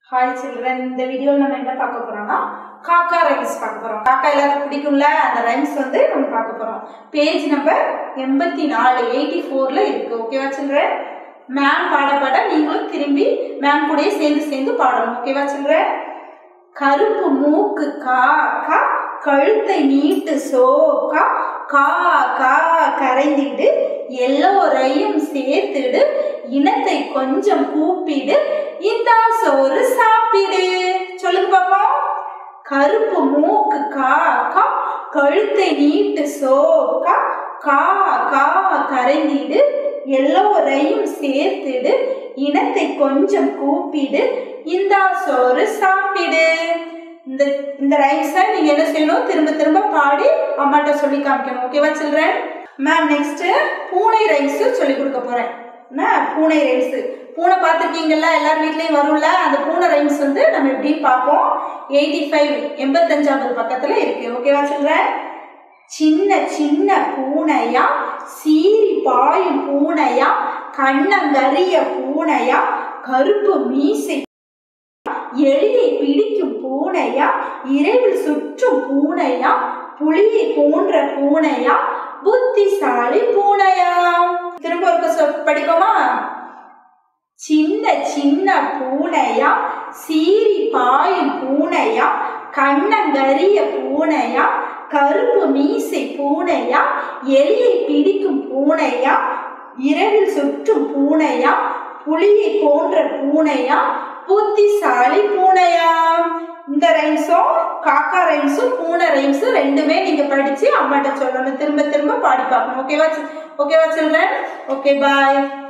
hi children இந்த வீடியோவில் நம்ம என்ன பார்க்க போறோம்னா காக்கா ரைம்ஸ் பார்க்க போறோம் காக்கா எல்லாத்துக்கும் பிடிக்கும்ல அந்த ரைம்ஸ் வந்து நம்ம பார்க்க போறோம் பேஜ் நம்பர் எண்பத்தி நாலு எயிட்டி ஃபோர்ல இருக்கு ஓகேவா சில்ட்ரன் மேம் பாட பாட நீங்களும் திரும்பி மேம் கூடயே சேர்ந்து சேர்ந்து பாடணும் ஓகேவா சில்ட்ரன் கருப்பு மூக்கு கா கா கழுத்தை நீட்டு சோக்கா கா கா கரைந்திடு எல்லோரையும் சேர்த்துடு இனத்தை கொஞ்சம் கூப்பிடு இந்தா சோறு சாப்பிடு சொல்லுங்க பாப்பா கருப்பு மூக்கு கா கா கழுத்தை நீட்டு சோக்கா கா கா கரைந்திடு எல்லோரையும் சேர்த்துடு இனத்தை கொஞ்சம் கூப்பிடு இந்தா சோறு சாப்பிடு இந்த இந்த ரைம்ஸை நீங்க என்ன செய்யணும் திரும்ப திரும்ப பாடி அம்மாட்ட சொல்லி காமிக்கணும் ஓகேவா சில்ட்ரன் மேம் நெக்ஸ்ட் பூனை ரைம்ஸ் சொல்லி கொடுக்க போறேன் என்ன பூனை ரைம்ஸ் பூனை பார்த்துருக்கீங்கல்ல எல்லார் வீட்லேயும் வரும்ல அந்த பூனை ரைம்ஸ் வந்து நம்ம எப்படி பார்ப்போம் எயிட்டி ஃபைவ் எண்பத்தஞ்சாவது பக்கத்தில் இருக்கு ஓகேவா சில்ட்ரன் சின்ன சின்ன பூனையா சீறி பாயும் பூனையா கண்ணங்கரிய பூனையா கருப்பு மீசை எலியை பிடிக்கும் பூனையா இரவில் சுற்றும் பூனையா புலியை போன்ற பூனையா புத்திசாலி பூனையா திரும்ப ஒரு சொல் படிக்கோமா சின்ன சின்ன பூனையா சீறி பாயும் பூனையா கண்ணங்கரிய பூனையா கருப்பு மீசை பூனையா எலியை பிடிக்கும் பூனையா இரவில் சுற்றும் பூனையா புலியை போன்ற பூனையா புத்திசாலி பூனையா இந்த ரைம்ஸும் காக்கா ரைம்ஸும் பூனை ரைம்ஸும் ரெண்டுமே நீங்க படிச்சு அம்மாட்ட சொல்லணும் திரும்ப திரும்ப பாடி பார்க்கணும் ஓகேவா ஓகேவா சில்ட்ரன் ஓகே பாய்